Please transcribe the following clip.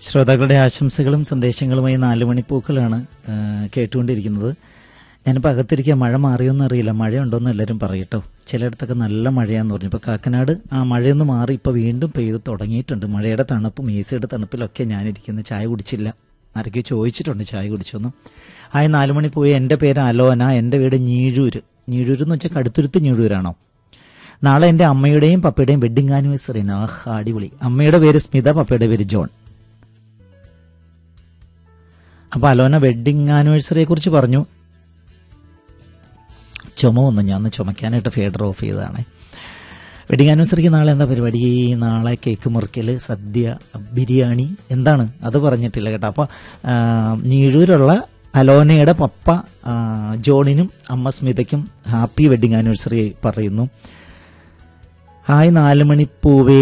ശ്രോതാക്കളുടെ ആശംസകളും സന്ദേശങ്ങളുമായി നാല് മണിപ്പൂക്കളാണ് ആ, കേട്ടുകൊണ്ടിരിക്കുന്നത് ഞാനിപ്പോൾ അകത്തിരിക്കുക മഴ മാറിയോന്ന് അറിയില്ല മഴയുണ്ടോയെന്ന് എല്ലാവരും പറയട്ടോ ചിലയിടത്തൊക്കെ നല്ല മഴയാന്ന് പറഞ്ഞു ഇപ്പോൾ കാക്കനാട് ആ മഴയൊന്ന് മാറി ഇപ്പോൾ വീണ്ടും പെയ്ത് തുടങ്ങിയിട്ടുണ്ട് മഴയുടെ തണുപ്പും എ സിയുടെ തണുപ്പിലൊക്കെ ഞാനിരിക്കുന്നത് ചായ കുടിച്ചില്ല ആരൊക്കെ ചോദിച്ചിട്ടുണ്ട് ചായ കുടിച്ചോന്ന് ആയി നാല് മണി പോയി എൻ്റെ പേര് അലോന എൻ്റെ വീട് ഞീഴൂര് ഞീഴൂര് എന്ന് വെച്ചാൽ കടുത്തുരുത്ത് ഞീഴൂരാണോ നാളെ എൻ്റെ അമ്മയുടെയും പപ്പയുടെയും വെഡിങ് ആനിവേഴ്സറിയാണ് ആഹ് അടിപൊളി അമ്മയുടെ പേര് സ്മിത പപ്പയുടെ പേര് ജോൺ അപ്പൊ അലോന വെഡിങ് ആനിവേഴ്സറിയെ കുറിച്ച് പറഞ്ഞു ചുമ വന്നു ഞാൻ ഒന്ന് ചുമക്കാനായിട്ട് ഫേഡർ ഓഫ് ചെയ്തതാണ് വെഡിങ് ആനിവേഴ്സറിക്ക് നാളെ എന്താ പരിപാടി നാളെ കേക്ക് മുറിക്കല് സദ്യ ബിരിയാണി എന്താണ് അത് പറഞ്ഞിട്ടില്ല കേട്ടോ അപ്പോൾ നീഴൂരുള്ള അലോനയുടെ പപ്പ ആ, ജോണിനും അമ്മ സ്മിതയ്ക്കും ഹാപ്പി വെഡിങ് ആനിവേഴ്സറി പറയുന്നു ഹായ് നാല് മണി പൂവേ